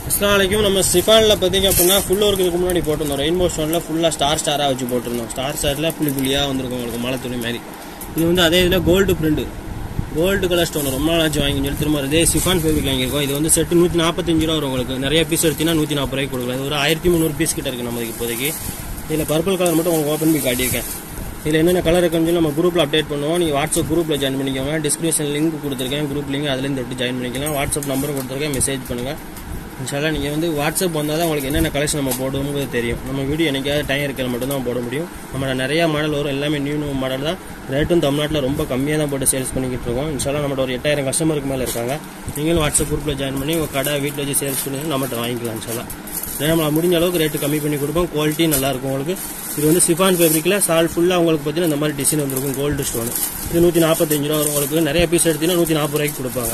அஸ்லாம் வலைக்கும் நம்ம சிஃபானில் பார்த்தீங்க அப்படின்னா ஃபுல் ஒர்க்குக்கு முன்னாடி போட்டிருந்தோம் ரெயின்போ ஸ்டோனில் ஃபுல்லாக ஸ்டார் ஸ்டாராக வச்சு போட்டிருந்தோம் ஸ்டார் ஸ்டாரில் புள்ளி புள்ளியாக வந்திருக்கும் உங்களுக்கு மலை துணி மாதிரி இது வந்து அதே இதில் gold print gold colour stone ரொம்ப நாள் ஆச்சு வாங்கி சொல்லி திரும்ப அதே சிஃபான் ஃபேப்ரிக் வாங்கியிருக்கோம் இது வந்து செட்டு நூற்றி நாற்பத்தஞ்சு ரூபா வரும் உங்களுக்கு நிறைய பீஸ் எடுத்தீங்கன்னா நூற்றி நாற்பது ரூபாய்க்கு கொடுக்கலாம் இது ஒரு ஆயிரத்தி முந்நூறு பீஸ் கிட்ட இருக்குது நமக்கு இப்போதைக்கு இதில் பர்பிள் கலர் மட்டும் உங்களுக்கு ஓப்பன் பண்ணி காட்டியிருக்கேன் இதில் என்னென்ன கலர் இருக்குன்னு சொல்லி நம்ம குரூப்பில் அப்டேட் பண்ணுவோம் நீங்கள் வாட்ஸ்அப் குரூப்பில் ஜாயின் பண்ணிக்கோங்க டிஸ்கிரிப்ஷன் லிங்க் கொடுத்துருக்கேன் குரூப் லிங்க் அதுலேருந்து தொட்டு ஜாயின் பண்ணிக்கலாம் வாட்ஸ்அப் நம்பரும் கொடுத்துருக்கேன் மெசேஜ் பண்ணுங்கள் இன்ஷால்லா நீங்கள் வந்து வாட்ஸ்அப் வந்தால் தான் உங்களுக்கு என்னென்ன கலெக்ஷன் நம்ம போடுவோங்கிறது தெரியும் நம்ம வீடியோ என்னைக்காவது டைம் இருக்கிற மட்டும் தான் போட முடியும் நம்ம நிறைய மாடல் வரும் எல்லாமே நியூ நியூ மாடல் தான் ரேட்டும் தமிழ்நாட்டில் ரொம்ப கம்மியாக தான் போட்டு சேல்ஸ் பண்ணிக்கிட்டு இருக்கோம் இன்ஷால்லா நம்மளோட ஒரு எட்டாயிரம் கஸ்டமருக்கு மேலே இருக்காங்க நீங்களும் வாட்ஸ்அப் குரூப்பில் ஜாயின் பண்ணி உங்கள் கடை வீட்டில் வச்சு சேல்ஸ் பண்ணி நம்மகிட்ட வாங்கிக்கலாம் இன்ஷால்லா நம்ம முடிஞ்ச அளவுக்கு ரேட்டு கம்மி பண்ணி கொடுப்போம் குவாலிட்டி நல்லா இருக்கும் உங்களுக்கு இது வந்து சிஃபான் ஃபேப்ரிக்கில் சால் ஃபுல்லாக உங்களுக்கு பார்த்தீங்கன்னா இந்த மாதிரி டிசைன் வந்திருக்கும் கோல்டு ஸ்டோன் இது நூற்றி நாற்பத்தஞ்சு ரூபா வரும் உங்களுக்கு நிறைய பீஸ் எடுத்தீங்கன்னா நூற்றி நாற்பது ரூபாய்க்கு கொடுப்பாங்க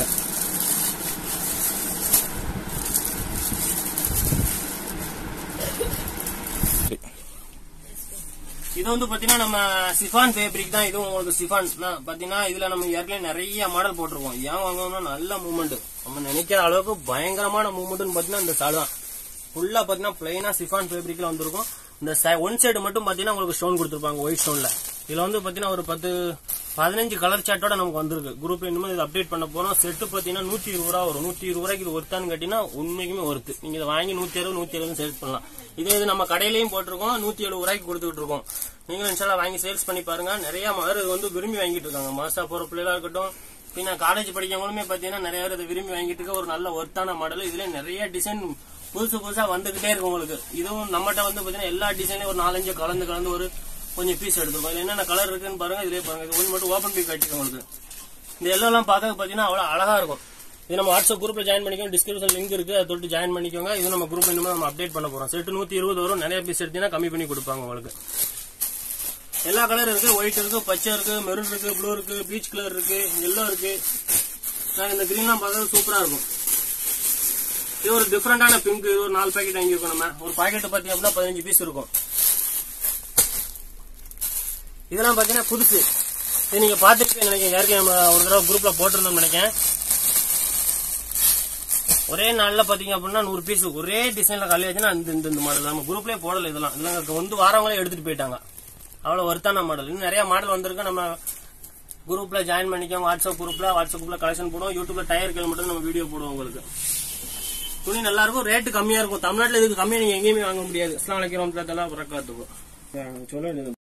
இது வந்து பாத்தீங்கன்னா நம்ம சிஃபான் ஃபேப்ரிக் தான் இதுவும் உங்களுக்கு சிஃபான் தான் பாத்தீங்கன்னா இதுல நம்ம ஏற்கனவே நிறைய மாடல் போட்டிருக்கோம் ஏன் வாங்கணும்னா நல்ல மூவ்மெண்ட் நம்ம நினைக்கிற அளவுக்கு பயங்கரமான மூவ்மெண்ட்னு பாத்தீங்கன்னா இந்த சால் தான் ஃபுல்லா பாத்தீங்கன்னா பிளைனா சிஃபான் ஃபேப்ரிக்ல வந்திருக்கும் இந்த ஒன் சைடு மட்டும் பாத்தீங்கன்னா உங்களுக்கு ஸ்டோன் கொடுத்துருப்பாங்க ஒயிட் ஸ்டோன்ல இதுல வந்து பாத்தீங்கன்னா ஒரு பத்து பதினஞ்சு கலர் சாட்டோட நமக்கு வந்திருக்கு குரூப் இன்னும் இது அப்டேட் பண்ண போறோம் செட்டு பாத்தீங்கன்னா நூத்தி இருபது ரூபா வரும் நூத்தி இருபது ரூபாய்க்கு இது ஒருத்தான்னு கேட்டீங்கன்னா உண்மைக்குமே ஒருத்து நீங்க இதை வாங்கி நூத்தி அறுபது நூத்தி எழுபது சேல்ஸ் பண்ணலாம் இதே இது நம்ம கடையிலயும் போட்டிருக்கோம் நூத்தி எழுபது ரூபாய்க்கு கொடுத்துட்டு இருக்கோம் நீங்களும் இன்ஷால்லா வாங்கி சேல்ஸ் பண்ணி பாருங்க நிறைய மகர் இது வந்து விரும்பி வாங்கிட்டு இருக்காங்க மாசா போற பிள்ளைகளா இருக்கட்டும் பின்ன காலேஜ் படிக்கிறவங்களுமே பாத்தீங்கன்னா நிறைய பேர் இதை விரும்பி வாங்கிட்டு இருக்க ஒரு நல்ல ஒர்த்தான மாடல் இதுல நிறைய டிசைன் புதுசு புதுசா வந்துகிட்டே இருக்கும் உங்களுக்கு இதுவும் நம்மகிட்ட வந்து பாத்தீங்கன்னா எல்லா டிசைன்லயும் ஒரு நாலஞ்சு கலந்து கலந்து ஒரு கொஞ்சம் பீஸ் எடுத்துருக்கோம் இதுல என்னென்ன கலர் இருக்குன்னு பாருங்க இதுலயே பாருங்க இது ஒன்று மட்டும் ஓப்பன் பண்ணி காட்டிருக்கோம் உங்களுக்கு இந்த எல்லாம் எல்லாம் பார்க்க பாத்தீங்கன்னா அவ்வளவு அழகா இருக்கும் இது நம்ம வாட்ஸ்அப் குரூப்ல ஜாயின் பண்ணிக்கோங்க டிஸ்கிரிப்ஷன் லிங்க் இருக்கு அதை தொட்டு ஜாயின் பண்ணிக்கோங்க இது நம்ம குரூப் இன்னும் நம்ம அப்டேட் பண்ண போறோம் செட்டு நூத்தி இருபது வரும் நிறைய பீஸ் எடுத்தீங்கன்னா கம்மி பண்ணி கொடுப்பாங்க உங்களுக்கு எல்லா கலர் இருக்கு ஒயிட் இருக்கு பச்சை இருக்கு மெரூன் இருக்கு ப்ளூ இருக்கு பீச் கலர் இருக்கு எல்லோ இருக்கு நாங்க இந்த கிரீன்லாம் பார்க்கறது சூப்பரா இருக்கும் இது ஒரு டிஃப்ரெண்டான பிங்க் இது ஒரு நாலு பாக்கெட் வாங்கியிருக்கோம் நம்ம ஒரு பாக்கெட் பாத்தீங்க அப்படின்னா பதினஞ்சு பீஸ் இருக்கும் இதெல்லாம் பாத்தீங்கன்னா புதுசு இது நீங்க பாத்துருக்கீங்க நினைக்கிறேன் ஏற்கனவே நம்ம ஒரு தடவை குரூப்ல போட்டிருந்தோம் நினைக்கிறேன் ஒரே நாள்ல பாத்தீங்க அப்படின்னா நூறு பீஸ் ஒரே டிசைன்ல காலி ஆச்சுன்னா இந்த இந்த இந்த மாடல் நம்ம குரூப்லயே போடல இதெல்லாம் இதெல்லாம் வந்து வாரவங்களே எடுத்துட்டு போயிட்டாங்க அவ்வளவு ஒருத்தான மாடல் இன்னும் நிறைய மாடல் வந்திருக்கு நம்ம குரூப்ல ஜாயின் பண்ணிக்கோங்க வாட்ஸ்அப் குரூப்ல வாட்ஸ்அப் குரூப்ல கலெக்ஷன் போடுவோம் யூடியூப்ல டயர் கேள் மட்டும் நம்ம வீடியோ போடுவோம் உங்களுக்கு துணி நல்லா இருக்கும் ரேட்டு கம்மியா இருக்கும் தமிழ்நாட்டுல இதுக்கு கம்மியா நீங்க எங்கேயுமே வாங்க முடியாது அஸ்லாம் வலைக்கம் வரமத்துல்லாஹி வரகாத்துஹு சொல்ல